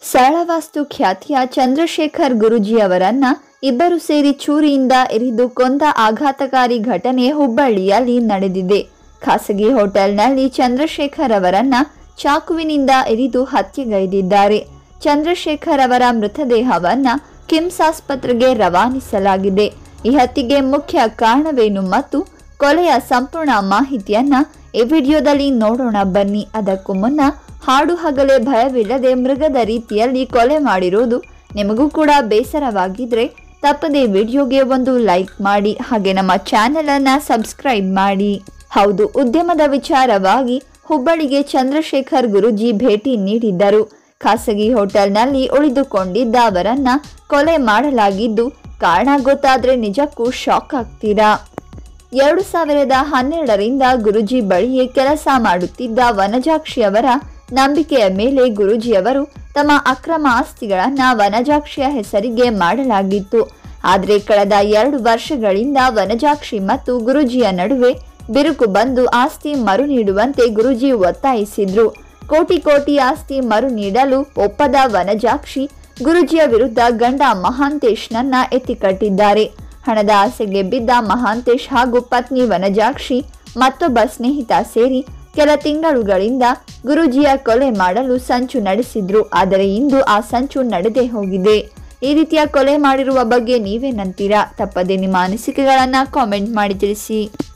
ಸರಳವಾಸ್ತು ಖ್ಯಾತಿಯ ಚಂದ್ರಶೇಖರ್ ಗುರುಜಿಯವರನ್ನ ಇಬ್ಬರು ಸೇರಿ ಚೂರಿಯಿಂದ ಇರಿದು ಕೊಂದ ಆಘಾತಕಾರಿ ಘಟನೆ ಹುಬ್ಬಳ್ಳಿಯಲ್ಲಿ ನಡೆದಿದೆ ಖಾಸಗಿ ಹೋಟೆಲ್ನಲ್ಲಿ ಚಂದ್ರಶೇಖರ್ ಅವರನ್ನ ಚಾಕುವಿನಿಂದ ಇರಿದು ಹತ್ಯೆಗೈದಿದ್ದಾರೆ ಚಂದ್ರಶೇಖರ್ ಅವರ ಮೃತದೇಹವನ್ನ ಕಿಮ್ಸ್ ಆಸ್ಪತ್ರೆಗೆ ರವಾನಿಸಲಾಗಿದೆ ಈ ಹತ್ಯೆಗೆ ಮುಖ್ಯ ಕಾರಣವೇನು ಮತ್ತು ಕೊಲೆಯ ಸಂಪೂರ್ಣ ಮಾಹಿತಿಯನ್ನ ಈ ವಿಡಿಯೋದಲ್ಲಿ ನೋಡೋಣ ಬನ್ನಿ ಅದಕ್ಕೂ ಮುನ್ನ ಹಾಡು ಹಗಲೇ ಭಯವಿಲ್ಲದೆ ಮೃಗದ ರೀತಿಯಲ್ಲಿ ಕೊಲೆ ಮಾಡಿರೋದು ನಿಮಗೂ ಕೂಡ ಬೇಸರವಾಗಿದ್ರೆ ತಪ್ಪದೆ ವಿಡಿಯೋಗೆ ಒಂದು ಲೈಕ್ ಮಾಡಿ ಹಾಗೆ ನಮ್ಮ ಚಾನೆಲ್ ಅನ್ನ ಸಬ್ಸ್ಕ್ರೈಬ್ ಮಾಡಿ ಹೌದು ಉದ್ಯಮದ ವಿಚಾರವಾಗಿ ಹುಬ್ಬಳ್ಳಿಗೆ ಚಂದ್ರಶೇಖರ್ ಗುರುಜಿ ಭೇಟಿ ನೀಡಿದ್ದರು ಖಾಸಗಿ ಹೋಟೆಲ್ನಲ್ಲಿ ಉಳಿದುಕೊಂಡಿದ್ದ ಅವರನ್ನ ಕೊಲೆ ಮಾಡಲಾಗಿದ್ದು ಕಾರಣ ಗೊತ್ತಾದ್ರೆ ನಿಜಕ್ಕೂ ಶಾಕ್ ಆಗ್ತೀರಾ ಎರಡು ಸಾವಿರದ ಹನ್ನೆರಡರಿಂದ ಗುರುಜಿ ಬಳಿಯೇ ಕೆಲಸ ಮಾಡುತ್ತಿದ್ದ ವನಜಾಕ್ಷಿಯವರ ನಂಬಿಕೆಯ ಮೇಲೆ ಗುರುಜಿಯವರು ತಮ್ಮ ಅಕ್ರಮ ಆಸ್ತಿಗಳನ್ನ ವನಜಾಕ್ಷಿಯ ಹೆಸರಿಗೆ ಮಾಡಲಾಗಿತ್ತು ಆದರೆ ಕಳೆದ ಎರಡು ವರ್ಷಗಳಿಂದ ವನಜಾಕ್ಷಿ ಮತ್ತು ಗುರುಜಿಯ ನಡುವೆ ಬಿರುಕು ಬಂದು ಆಸ್ತಿ ಮರು ನೀಡುವಂತೆ ಗುರುಜಿ ಒತ್ತಾಯಿಸಿದ್ರು ಕೋಟಿ ಕೋಟಿ ಆಸ್ತಿ ಮರು ನೀಡಲು ಒಪ್ಪದ ವನಜಾಕ್ಷಿ ಗುರುಜಿಯ ವಿರುದ್ಧ ಗಂಡ ಮಹಾಂತೇಶ್ನನ್ನ ಎತ್ತಿಕಟ್ಟಿದ್ದಾರೆ ಹಣದ ಆಸೆಗೆ ಬಿದ್ದ ಮಹಾಂತೇಶ್ ಹಾಗೂ ಪತ್ನಿ ವನಜಾಕ್ಷಿ ಮತ್ತೊಬ್ಬ ಸ್ನೇಹಿತ ಸೇರಿ ಕೆಲ ತಿಂಗಳುಗಳಿಂದ ಗುರುಜಿಯ ಕೊಲೆ ಮಾಡಲು ಸಂಚು ನಡೆಸಿದ್ರು ಆದರೆ ಇಂದು ಆ ಸಂಚು ನಡೆದೇ ಹೋಗಿದೆ ಈ ರೀತಿಯ ಕೊಲೆ ಮಾಡಿರುವ ಬಗ್ಗೆ ನೀವೇನಂತೀರಾ ತಪ್ಪದೆ ನಿಮ್ಮ ಅನಿಸಿಕೆಗಳನ್ನ ಕಾಮೆಂಟ್ ಮಾಡಿ ತಿಳಿಸಿ